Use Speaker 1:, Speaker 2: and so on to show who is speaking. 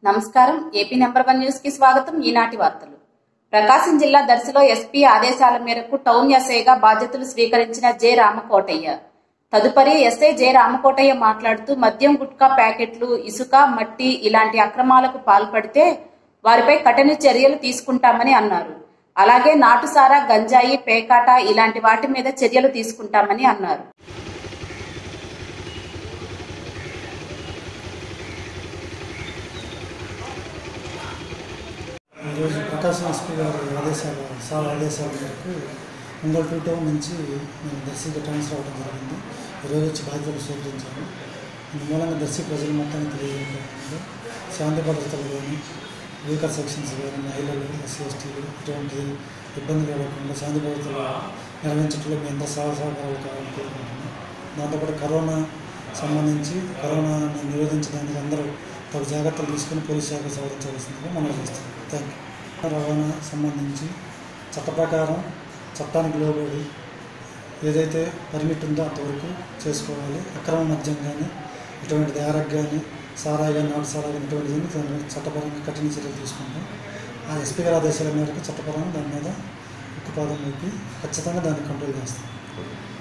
Speaker 1: నమస్కారం AP number one news కి స్వాగతం ఈనాటి వార్తలు ప్రకాశం జిల్లా దర్శిలో ఎస్పీ ఆదేశాల మేరకు టౌన్ ఎస్ఐగా బాధ్యతలు స్వీకరించిన జె రామకోటయ్య తదుపరి ఎస్ఐ జె రామకోటయ్య మాట్లాడుతూ మద్యం గుట్కా ప్యాకెట్లు ఇసుక మట్టి ఇలాంటి అక్రమాలకు పాల్పడితే వారిపై కఠిన చర్యలు తీసుకుంటామని అన్నారు అలాగే నాటుసారా గంజాయి పేకాట ఇలాంటి వాటి మీద చర్యలు తీసుకుంటామని అన్నారు
Speaker 2: ఈరోజు ప్రకాశం ఎస్పీ గారి ఆదేశాల సార్ ఆదేశాల మేరకు ఒంగోలు టూ టౌన్ నుంచి నేను దర్శికి ట్రాన్స్ఫర్ అవ్వడం జరిగింది ఈరోజు వచ్చి బాధ్యతలు స్వీకరించాను ఇందు మూలంగా దర్శి ప్రజలు మొత్తాన్ని తెలియజేయడం శాంతి భద్రతలు కానీ వీకర్ సెక్షన్స్ కానీ మహిళలు ఎస్సీ ఎస్టీలు ఇటువంటి ఇబ్బందులు కలగకుండా శాంతి భద్రతలు నిర్వహించడంలో మీ ఎంత సహాయ సహకారాలు కావాలని కోరుకుంటున్నాను దాంతోపాటు కరోనా సంబంధించి కరోనాని నిరోధించడానికి అందరూ తగు జాగ్రత్తలు తీసుకుని పోలీస్ శాఖ సవరించవలసిందిగా మనం చేస్తాం థ్యాంక్ యూ రవాణా సంబంధించి చట్ట ప్రకారం చట్టానికి లోబడి ఏదైతే పర్మిట్ ఉందో అంతవరకు చేసుకోవాలి అక్రమ మద్యం కానీ ఇటువంటి దారక్ కానీ సారా కానీ నాటు సారా కానీ ఇటువంటి దాన్ని చట్టపరంగా కఠిన చర్యలు తీసుకుంటాం ఆ ఎస్పీ గారి ఆదేశాల మేరకు చట్టపరంగా దాని మీద ఉక్కుపాదం వైపు ఖచ్చితంగా దాన్ని కంట్రోల్ చేస్తాం